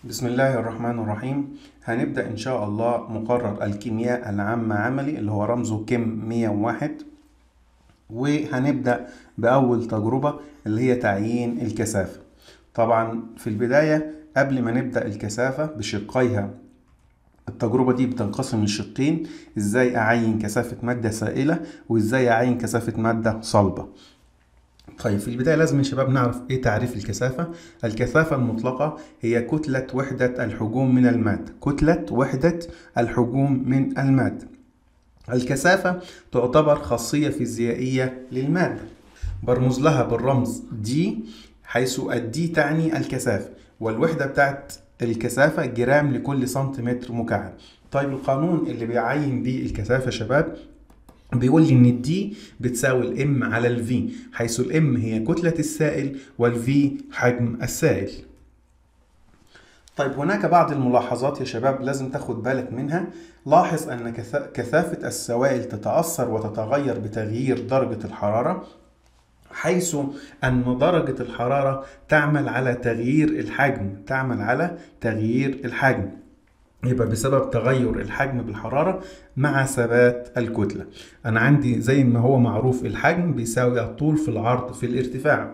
بسم الله الرحمن الرحيم هنبدأ إن شاء الله مقرر الكيمياء العامة عملي اللي هو رمزه كيم 101 وهنبدأ بأول تجربة اللي هي تعيين الكثافة طبعا في البداية قبل ما نبدأ الكثافة بشقيها التجربة دي بتنقسم لشقين ازاي اعين كثافة مادة سائلة وازاي اعين كثافة مادة صلبة طيب في البداية لازم يا شباب نعرف ايه تعريف الكثافة الكثافة المطلقة هي كتلة وحدة الحجوم من المادة كتلة وحدة الحجوم من المادة الكثافة تعتبر خاصية فيزيائية للمادة برمز لها بالرمز دي حيث الدي تعني الكثافة والوحدة بتاعت الكثافة جرام لكل سنتيمتر مكعب طيب القانون اللي بيعين بيه الكثافة يا شباب بيقول لي ان الدي بتساوي الام على الفي حيث الام هي كتلة السائل والفي حجم السائل طيب هناك بعض الملاحظات يا شباب لازم تاخد بالك منها لاحظ ان كثافة السوائل تتأثر وتتغير بتغيير درجة الحرارة حيث أن درجة الحرارة تعمل على تغيير الحجم تعمل على تغيير الحجم يبقى بسبب تغير الحجم بالحرارة مع ثبات الكتلة أنا عندي زي ما هو معروف الحجم بيساوي الطول في العرض في الارتفاع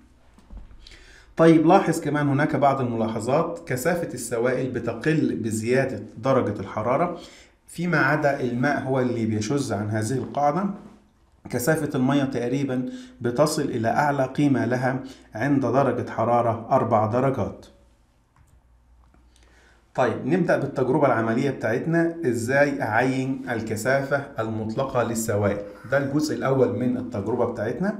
طيب لاحظ كمان هناك بعض الملاحظات كثافة السوائل بتقل بزيادة درجة الحرارة فيما عدا الماء هو اللي بيشذ عن هذه القاعدة كثافة المية تقريبا بتصل إلى أعلى قيمة لها عند درجة حرارة أربع درجات طيب نبدأ بالتجربة العملية بتاعتنا إزاي أعين الكثافة المطلقة للسوائل ده الجزء الأول من التجربة بتاعتنا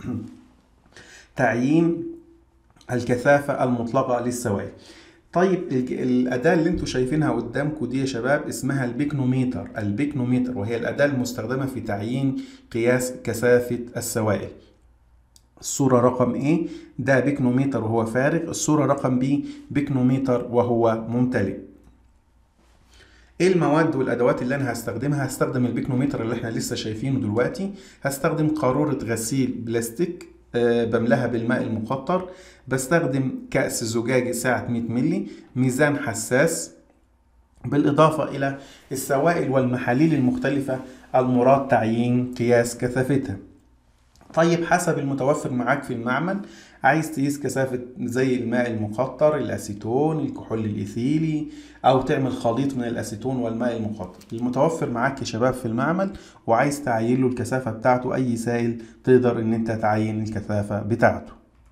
تعيين الكثافة المطلقة للسوائل طيب الأداة اللي انتوا شايفينها قدامكم دي يا شباب اسمها البيكنوميتر البيكنوميتر وهي الأداة المستخدمة في تعيين قياس كثافة السوائل الصورة رقم A ده بيكنوميتر وهو فارغ الصورة رقم B بيكنوميتر وهو ممتلئ ايه المواد والادوات اللي انا هستخدمها هستخدم البيكنوميتر اللي احنا لسه شايفينه دلوقتي هستخدم قارورة غسيل بلاستيك بملاها بالماء المقطر بستخدم كأس زجاجي سعة 100 ملي ميزان حساس بالإضافة إلى السوائل والمحاليل المختلفة المراد تعيين قياس كثافتها طيب حسب المتوفر معاك في المعمل عايز تقيس كثافة زي الماء المقطر الأسيتون الكحول الإيثيلي أو تعمل خليط من الأسيتون والماء المقطر المتوفر معاك يا شباب في المعمل وعايز تعين له الكثافة بتاعته أي سائل تقدر إن أنت تعين الكثافة بتاعته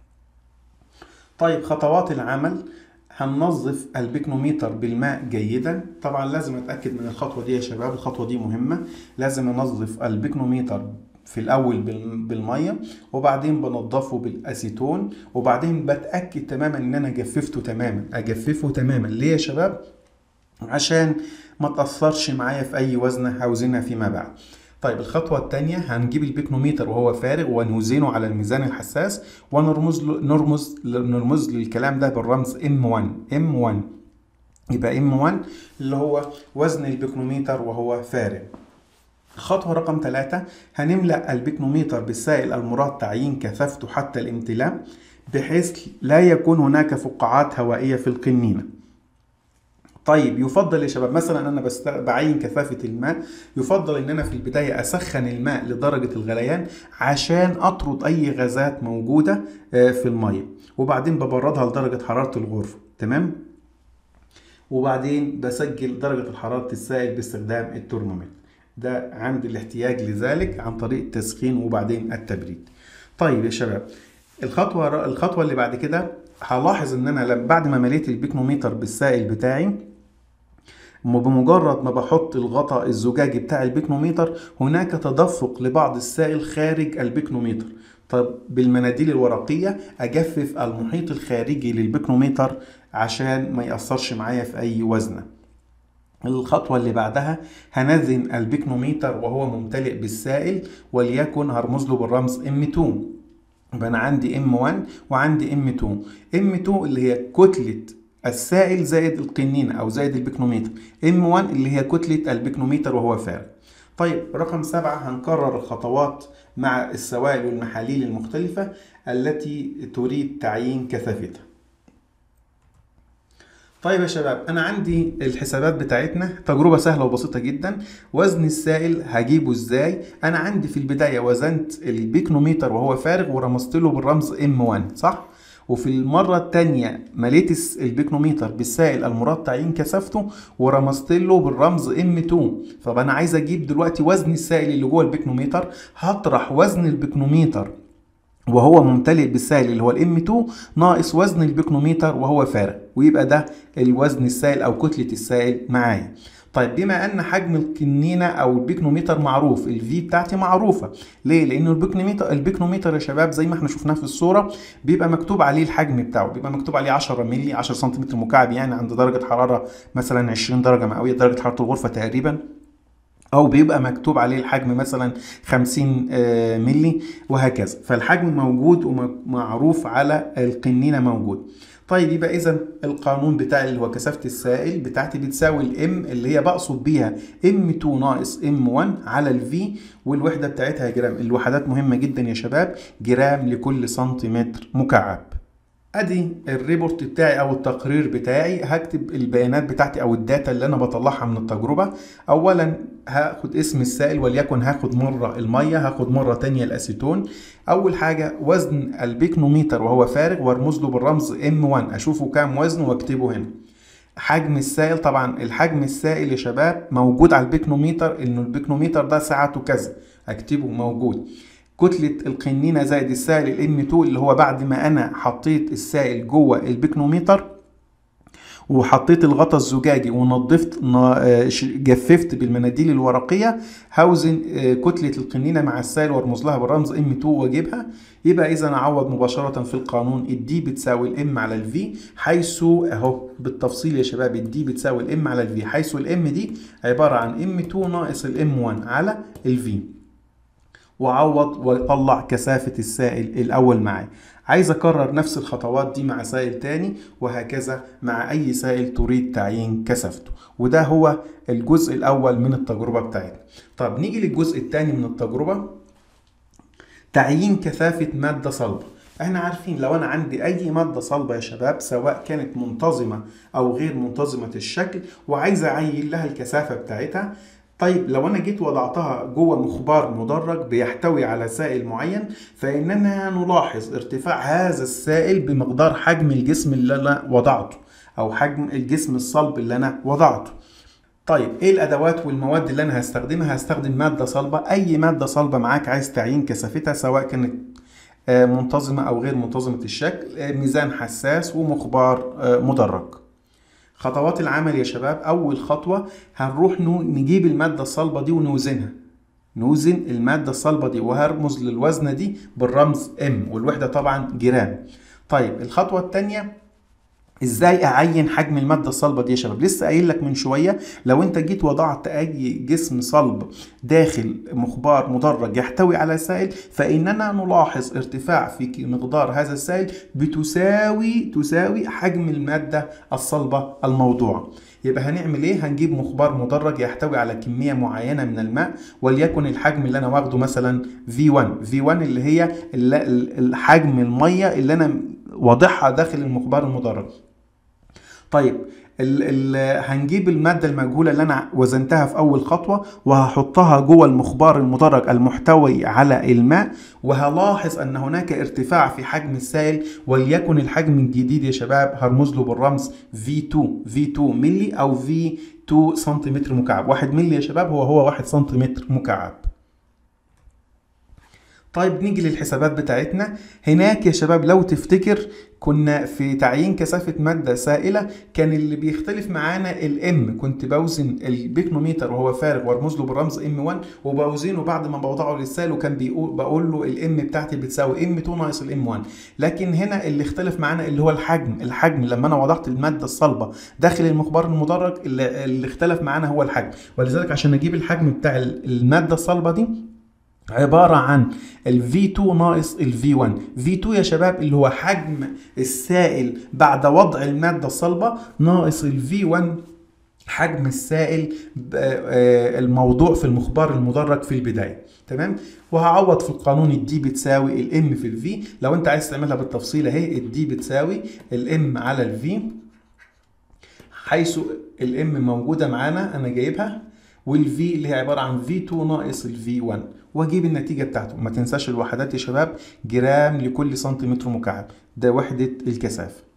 طيب خطوات العمل هننظف البيكنوميتر بالماء جيدا طبعا لازم اتاكد من الخطوه دي يا شباب الخطوه دي مهمه لازم انظف البيكنوميتر في الاول بالميه وبعدين بنضفه بالاسيتون وبعدين بتاكد تماما ان انا جففته تماما اجففه تماما ليه يا شباب عشان ما تاثرش معايا في اي وزنه هوزنها فيما بعد طيب الخطوة الثانية هنجيب البيكنوميتر وهو فارغ ونوزنه على الميزان الحساس ونرمز له نرمز نرمز للكلام ده بالرمز M1 M1 يبقى M1 اللي هو وزن البيكنوميتر وهو فارغ الخطوة رقم ثلاثة هنملأ البيكنوميتر بالسائل المراد تعيين كثافته حتى الامتلاء بحيث لا يكون هناك فقاعات هوائية في القنينة طيب يفضل يا شباب مثلا انا بست... بعين كثافه الماء يفضل ان انا في البدايه اسخن الماء لدرجه الغليان عشان اطرد اي غازات موجوده في الميه وبعدين ببردها لدرجه حراره الغرفه تمام وبعدين بسجل درجه حراره السائل باستخدام الترمومتر ده عند الاحتياج لذلك عن طريق التسخين وبعدين التبريد طيب يا شباب الخطوه الخطوه اللي بعد كده هلاحظ ان انا بعد ما مليت البيكنوميتر بالسائل بتاعي بمجرد ما بحط الغطاء الزجاجي بتاع البيكنوميتر هناك تدفق لبعض السائل خارج البيكنوميتر طب بالمناديل الورقية أجفف المحيط الخارجي للبيكنوميتر عشان ما يأثرش معايا في أي وزنة الخطوة اللي بعدها هنزن البيكنوميتر وهو ممتلئ بالسائل وليكن هرمز له بالرمز M2 يبقى أنا عندي M1 وعندي M2 M2 اللي هي كتلة السائل زائد القنينة أو زائد البيكنوميتر M1 اللي هي كتلة البيكنوميتر وهو فارغ طيب رقم سبعة هنكرر الخطوات مع السوائل والمحاليل المختلفة التي تريد تعيين كثافتها طيب يا شباب انا عندي الحسابات بتاعتنا تجربه سهله وبسيطه جدا وزن السائل هجيبه ازاي انا عندي في البدايه وزنت البيكنوميتر وهو فارغ ورمزت له بالرمز M1 صح وفي المرة التانية مليت البيكنوميتر بالسائل المراد تعيين كثافته ورمزت له بالرمز M2 طب أنا عايز أجيب دلوقتي وزن السائل اللي جوه البيكنوميتر هطرح وزن البيكنوميتر وهو ممتلئ بالسائل اللي هو الام 2 ناقص وزن البيكنوميتر وهو فارغ ويبقى ده الوزن السائل او كتله السائل معايا طيب بما ان حجم الكنينه او البيكنوميتر معروف الفي بتاعتي معروفه ليه لان البيكنوميتر البيكنوميتر يا شباب زي ما احنا شفناه في الصوره بيبقى مكتوب عليه الحجم بتاعه بيبقى مكتوب عليه 10 مللي 10 سنتيمتر مكعب يعني عند درجه حراره مثلا 20 درجه مئويه درجه حراره الغرفه تقريبا او بيبقى مكتوب عليه الحجم مثلا 50 ملي وهكذا فالحجم موجود ومعروف على القنينه موجود طيب يبقى اذا القانون بتاعي اللي هو كثافه السائل بتاعتي بتساوي الام اللي هي بقصد بيها ام 2 ناقص ام 1 على الفي والوحده بتاعتها جرام الوحدات مهمه جدا يا شباب جرام لكل سنتيمتر مكعب ادي الريبورت بتاعي او التقرير بتاعي هكتب البيانات بتاعتي او الداتا اللي انا بطلعها من التجربه اولا هاخد اسم السائل وليكن هاخد مره الميه هاخد مره تانية الاسيتون اول حاجه وزن البيكنوميتر وهو فارغ وارمز له بالرمز M1 اشوفه كام وزنه واكتبه هنا حجم السائل طبعا الحجم السائل يا شباب موجود على البيكنوميتر انه البيكنوميتر ده ساعته كذا اكتبه موجود كتلة القنينة زائد السائل الام 2 اللي هو بعد ما انا حطيت السائل جوه البيكنوميتر وحطيت الغطا الزجاجي ونظفت جففت بالمناديل الورقيه هوزن كتله القنينه مع السائل وارمز لها بالرمز ام 2 واجيبها يبقى اذا اعوض مباشره في القانون الدي بتساوي الام على الفي حيث اهو بالتفصيل يا شباب الدي بتساوي الام على الفي حيث الام دي عباره عن ام 2 ناقص الام 1 على الفي واعوض واطلع كثافه السائل الاول معايا عايز اكرر نفس الخطوات دي مع سائل تاني وهكذا مع اي سائل تريد تعيين كثافته وده هو الجزء الاول من التجربه بتاعتنا طب نيجي للجزء الثاني من التجربه تعيين كثافه ماده صلبه احنا عارفين لو انا عندي اي ماده صلبه يا شباب سواء كانت منتظمه او غير منتظمه الشكل وعايز اعين لها الكثافه بتاعتها طيب لو انا جيت وضعتها جوه مخبار مدرج بيحتوي على سائل معين فاننا نلاحظ ارتفاع هذا السائل بمقدار حجم الجسم اللي انا وضعته او حجم الجسم الصلب اللي انا وضعته طيب ايه الادوات والمواد اللي انا هستخدمها هستخدم ماده صلبه اي ماده صلبه معاك عايز تعيين كثافتها سواء كانت منتظمه او غير منتظمه الشكل ميزان حساس ومخبار مدرج خطوات العمل يا شباب اول خطوه هنروح نجيب الماده الصلبه دي ونوزنها نوزن الماده الصلبه دي وهرمز للوزنه دي بالرمز ام والوحده طبعا جرام طيب الخطوه الثانيه ازاي اعين حجم الماده الصلبه دي يا شباب لسه قايل لك من شويه لو انت جيت وضعت اي جسم صلب داخل مخبار مدرج يحتوي على سائل فاننا نلاحظ ارتفاع في مقدار هذا السائل بتساوي تساوي حجم الماده الصلبه الموضوعه يبقى هنعمل ايه هنجيب مخبار مدرج يحتوي على كميه معينه من الماء وليكن الحجم اللي انا واخده مثلا V1 V1 اللي هي الحجم الميه اللي انا واضحها داخل المخبار المدرج طيب ال ال هنجيب المادة المجهولة اللي أنا وزنتها في أول خطوة وهحطها جوه المخبار المدرج المحتوي على الماء وهلاحظ أن هناك ارتفاع في حجم السائل وليكن الحجم الجديد يا شباب هرمز له بالرمز V2 V2 ملي أو V2 سنتيمتر مكعب 1 ملي يا شباب هو هو 1 سنتيمتر مكعب طيب نيجي للحسابات بتاعتنا هناك يا شباب لو تفتكر كنا في تعيين كثافة مادة سائلة كان اللي بيختلف معانا الام كنت بوزن البيكنوميتر وهو فارغ وارمز له بالرمز ام 1 وبوزنه بعد ما بوضعه للسائل وكان بيقول بقول له الام بتاعتي بتساوي ام 2 ناقص الام 1 لكن هنا اللي اختلف معانا اللي هو الحجم الحجم لما انا وضعت المادة الصلبة داخل المخبار المدرج اللي, اللي اختلف معانا هو الحجم ولذلك عشان اجيب الحجم بتاع المادة الصلبة دي عبارة عن ال V2 ناقص ال V1 V2 يا شباب اللي هو حجم السائل بعد وضع المادة الصلبة ناقص ال V1 حجم السائل الموضوع في المخبار المدرج في البداية تمام وهعوض في القانون الدي بتساوي الام في الفي لو انت عايز تعملها بالتفصيل اهي الدي بتساوي الام على الفي حيث الام موجوده معانا انا جايبها والفي اللي هي عباره عن في 2 ناقص الفي 1 واجيب النتيجه بتاعته ما تنساش الوحدات يا شباب جرام لكل سنتيمتر مكعب ده وحده الكثافه